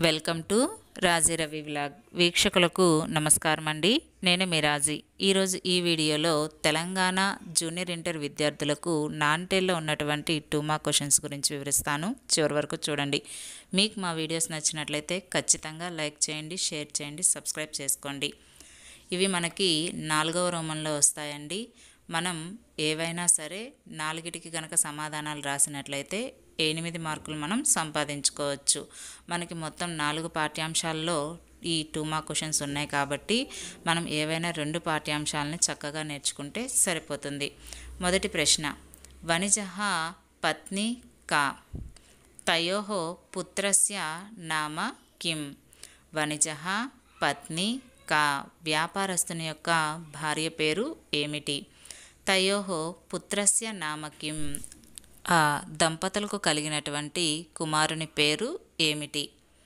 welcome to Raji Ravi vlog వీక్షకులకు నమస్కారం అండి నేను మీ రాజీ ఈరోజు ఈ వీడియోలో తెలంగాణ జూనియర్ ఇంటర్ విద్యార్థులకు నాన్ టెల్లో ఉన్నటువంటి టూ మార్క్ క్వశ్చన్స్ గురించి వివరిస్తాను చివరి వరకు చూడండి మీకు మా వీడియోస్ నచ్చినట్లయితే ఖచ్చితంగా లైక్ చేయండి షేర్ చేయండి సబ్స్క్రైబ్ చేసుకోండి ఇవి మనకి నాలుగవ రోమంలో వస్తాయండి మనం ఏవైనా సరే నాలుగిటికి కనుక సమాధానాలు రాసినట్లయితే ఎనిమిది మార్కులు మనం సంపాదించుకోవచ్చు మనకి మొత్తం నాలుగు పాఠ్యాంశాల్లో ఈ టూ మార్క్ క్వశ్చన్స్ ఉన్నాయి కాబట్టి మనం ఏవైనా రెండు పాఠ్యాంశాలని చక్కగా నేర్చుకుంటే సరిపోతుంది మొదటి ప్రశ్న వనిజహ పత్ని కా తయోః పుత్రస్య నామ కిం వనిజః పత్ని కా వ్యాపారస్తుని యొక్క భార్య పేరు ఏమిటి తయోః పుత్రస్య నామ కిం ఆ దంపతులకు కలిగినటువంటి కుమారుని పేరు ఏమిటి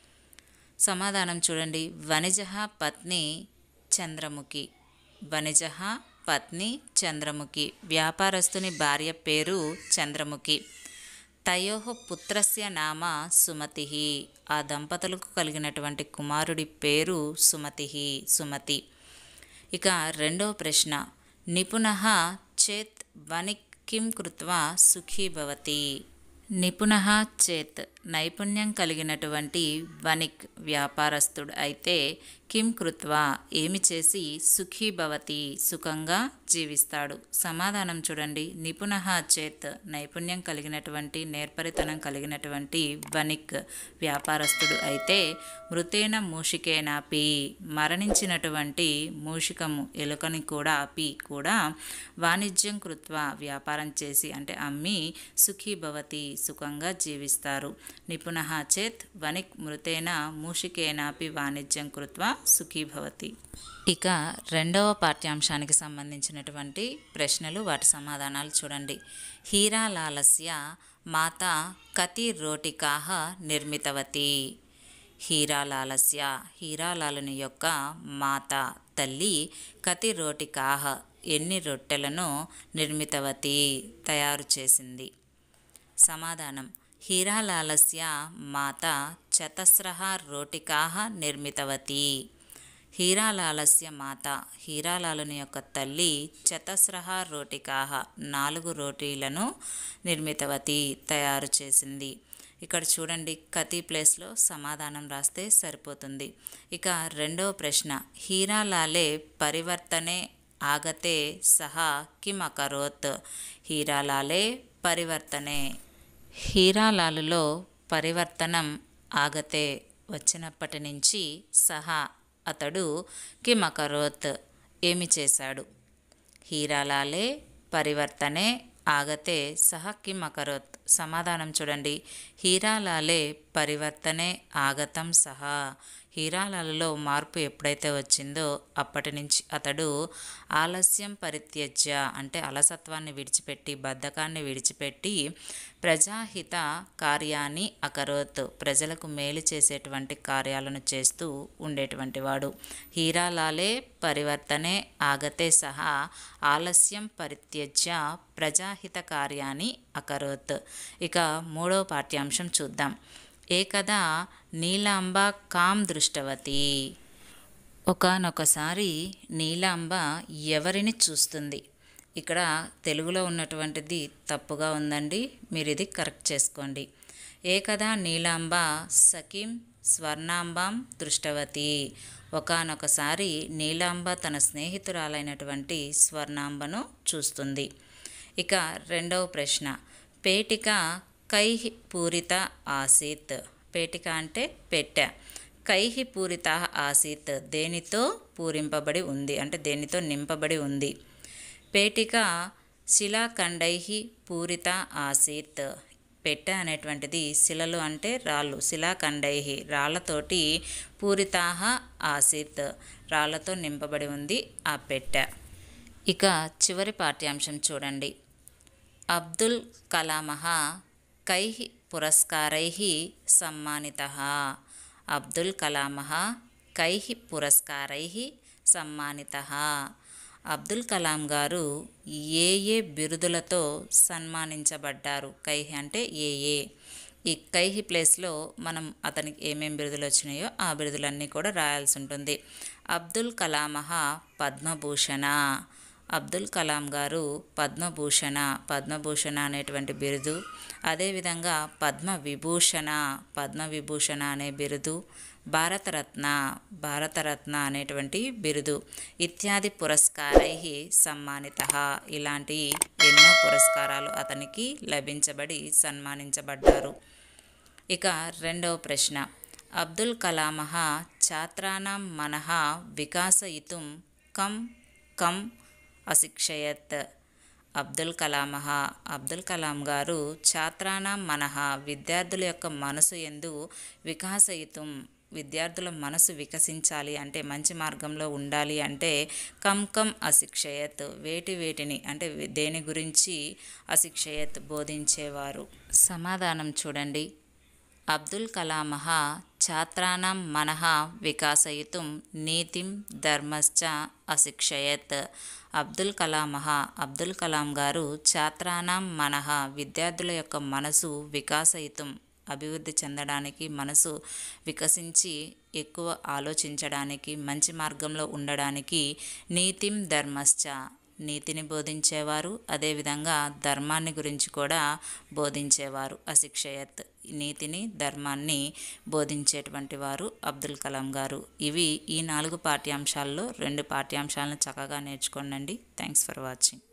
సమాధానం చూడండి వనిజః పత్ని చంద్రముఖి వనిజః పత్ని చంద్రముఖి వ్యాపారస్తుని భార్య పేరు చంద్రముఖి తయోః పుత్రస్య నామ సుమతి ఆ దంపతులకు కలిగినటువంటి కుమారుడి పేరు సుమతి సుమతి ఇక రెండవ ప్రశ్న నిపుణ చేత్ వనిక్ కిం కృత్వా సుఖీ భవతి నిపుణ చేత్ నైపుణ్యం కలిగినటువంటి వనిక్ వ్యాపారస్తుడు అయితే కిం కృత్వా ఏమి చేసి సుఖీ భవతి సుఖంగా జీవిస్తాడు సమాధానం చూడండి నిపుణ చేత్ నైపుణ్యం కలిగినటువంటి నేర్పరితనం కలిగినటువంటి వనిక్ వ్యాపారస్తుడు అయితే మృతేన మూషికేనాపి మరణించినటువంటి మూషికము ఎలుకని కూడా ఆపి కూడా వాణిజ్యం కృత్వా వ్యాపారం చేసి అంటే అమ్మి సుఖీ భవతి సుఖంగా జీవిస్తారు నిపుణ చేత్ వనిక్ మృతేన మూషికేనాపి వాణిజ్యం కృత్వా సుఖీ భవతి ఇక రెండవ పాఠ్యాంశానికి సంబంధించినటువంటి ప్రశ్నలు వాటి సమాధానాలు చూడండి హీరాలాలస్య మాత కతి రోటికాహ నిర్మితవతి హీరాలాలస్య హీరాలాలుని యొక్క మాత తల్లి కతి రోటికాహ ఎన్ని రొట్టెలను నిర్మితవతి తయారు చేసింది సమాధానం హీరాలాలస్య మాత చతస్రः రోటికాः నిర్మితవతి హీరాలాలస్య మాత హీరాలాలుని యొక్క తల్లి చతస్రः రోటికాः నాలుగు రోటీలను నిర్మితవతి తయారు చేసింది ఇక్కడ చూడండి కతి ప్లేస్లో సమాధానం రాస్తే సరిపోతుంది ఇక రెండవ ప్రశ్న హీరాలాలే పరివర్తనే ఆగతే సహా కిమ్ అకరోత్ హీరాలాలే పరివర్తనే హీరాలాలులో పరివర్తనం ఆగతే వచ్చినప్పటి నుంచి సహా అతడు కిమకరోత్ ఏమి చేశాడు హీరాలాలే పరివర్తనే ఆగతే సహ కిమకరోత్ సమాధానం చూడండి హీరాలాలే పరివర్తనే ఆగతం సహా హీరాలాలలో మార్పు ఎప్పుడైతే వచ్చిందో అప్పటి నుంచి అతడు ఆలస్యం పరిత్యజ్య అంటే అలసత్వాన్ని విడిచిపెట్టి బద్ధకాన్ని విడిచిపెట్టి ప్రజాహిత కార్యాన్ని అకరోత్ ప్రజలకు మేలు చేసేటువంటి కార్యాలను చేస్తూ ఉండేటువంటి వాడు హీరాలాలే పరివర్తనే ఆగతే సహా ఆలస్యం పరిత్యజ్య ప్రజాహిత కార్యాన్ని అకరోత్ ఇక మూడవ పాఠ్యాంశం చూద్దాం ఏకదా నీలాంబ కాం దృష్టవతి ఒకనొకసారి నీలాంబ ఎవరిని చూస్తుంది ఇక్కడ తెలుగులో ఉన్నటువంటిది తప్పుగా ఉందండి మీరు ఇది కరెక్ట్ చేసుకోండి ఏకదా నీలాంబ సఖీం స్వర్ణాంబాం దృష్టవతి ఒకనొకసారి నీలాంబ తన స్నేహితురాలైనటువంటి స్వర్ణాంబను చూస్తుంది ఇక రెండవ ప్రశ్న పేటిక కైహి పూరిత ఆసీత్ పేటిక అంటే పెట్టె కైహి పూరిత ఆసీత్ దేనితో పూరింపబడి ఉంది అంటే దేనితో నింపబడి ఉంది పేటిక శిలాఖండై పూరిత ఆసీత్ పెట్టె అనేటువంటిది శిలలు అంటే రాళ్ళు శిలాఖండై రాళ్లతోటి పూరితాహ ఆసీత్ రాళ్లతో నింపబడి ఉంది ఆ పెట్టె ఇక చివరి పాఠ్యాంశం చూడండి అబ్దుల్ కలామః కై పురస్కారై సమ్మానిత అబ్దుల్ కలామః కై పురస్కారై సమ్మానిత అబ్దుల్ కలాం గారు ఏ ఏ బిరుదులతో సన్మానించబడ్డారు కై అంటే ఏ ఏ ఈ కైహి ప్లేస్లో మనం అతనికి ఏమేం బిరుదులు వచ్చినాయో ఆ బిరుదులన్నీ కూడా రాయాల్సి ఉంటుంది అబ్దుల్ కలామహ పద్మభూషణ అబ్దుల్ కలాం గారు పద్మభూషణ పద్మభూషణ అనేటువంటి బిరుదు అదేవిధంగా పద్మ విభూషణ పద్మ విభూషణ అనే బిరుదు భారతరత్న భారతరత్న అనేటువంటి బిరుదు ఇత్యాది పురస్కారై సమ్మానిత ఇలాంటి ఎన్నో పురస్కారాలు అతనికి లభించబడి సన్మానించబడ్డారు ఇక రెండవ ప్రశ్న అబ్దుల్ కలామహ ఛాత్రాణం మనః వికాసయితుం కం కం అశిక్షయత్ అబ్దుల్ కలామహ అబ్దుల్ కలాం గారు ఛాత్రాణం మనః విద్యార్థుల యొక్క మనసు ఎందు వికాసయితుం విద్యార్థుల మనసు వికసించాలి అంటే మంచి మార్గంలో ఉండాలి అంటే కం కం అశిక్షయత్ వేటి వేటిని అంటే దేని గురించి అశిక్షయత్ బోధించేవారు సమాధానం చూడండి అబ్దుల్ కలామః ఛాత్రాణం మనః వికాసయితుం నీతిం ధర్మశ్చ అశిక్షయత్ అబ్దుల్ కలామః అబ్దుల్ కలాం గారు ఛాత్రాణం మనః విద్యార్థుల యొక్క మనసు వికాసయితుం అభివృద్ధి చెందడానికి మనసు వికసించి ఎక్కువ ఆలోచించడానికి మంచి మార్గంలో ఉండడానికి నీతిం ధర్మశ్చ నీతిని బోధించేవారు అదేవిధంగా ధర్మాన్ని గురించి కూడా బోధించేవారు అశిక్షయత్ నీతిని ధర్మాన్ని బోధించేటువంటి వారు అబ్దుల్ కలాం గారు ఇవి ఈ నాలుగు పాఠ్యాంశాల్లో రెండు పాఠ్యాంశాలను చక్కగా నేర్చుకోండి థ్యాంక్స్ ఫర్ వాచింగ్